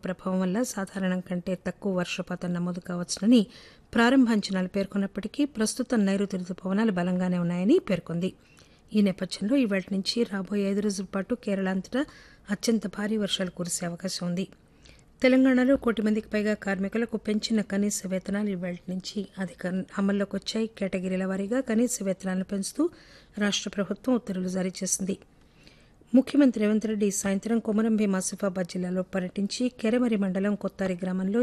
ప్రభావం వల్ల సాధారణం కంటే తక్కువ వర్షపాతం నమోదు కావచ్చునని ప్రారంభ అంచనాలు పేర్కొన్నప్పటికీ ప్రస్తుతం నైరుతి రుతుపవనాలు బలంగానే ఉన్నాయని పేర్కొంది ఈ నేపథ్యంలో ఇవాటి నుంచి రాబోయే ఐదు రోజుల పాటు కేరళ అంతటా అత్యంత భారీ వర్షాలు కురిసే అవకాశం ఉంది తెలంగాణలో కోటి మందికి పైగా కార్మికులకు పెంచిన కనీస వేతనాలు ఇవాళ నుంచి అధిక అమల్లోకి వచ్చాయి కేటగిరీల వారీగా కనీస వేతనాలను పెంచుతూ రాష్ట్ర ప్రభుత్వం ఉత్తర్వులు జారీ చేసింది ముఖ్యమంత్రి రేవంత్ రెడ్డి ఈ సాయంత్రం కొమరం భీం ఆసిఫాబాద్ జిల్లాలో పర్యటించి కెరమరి మండలం కొత్తారి గ్రామంలో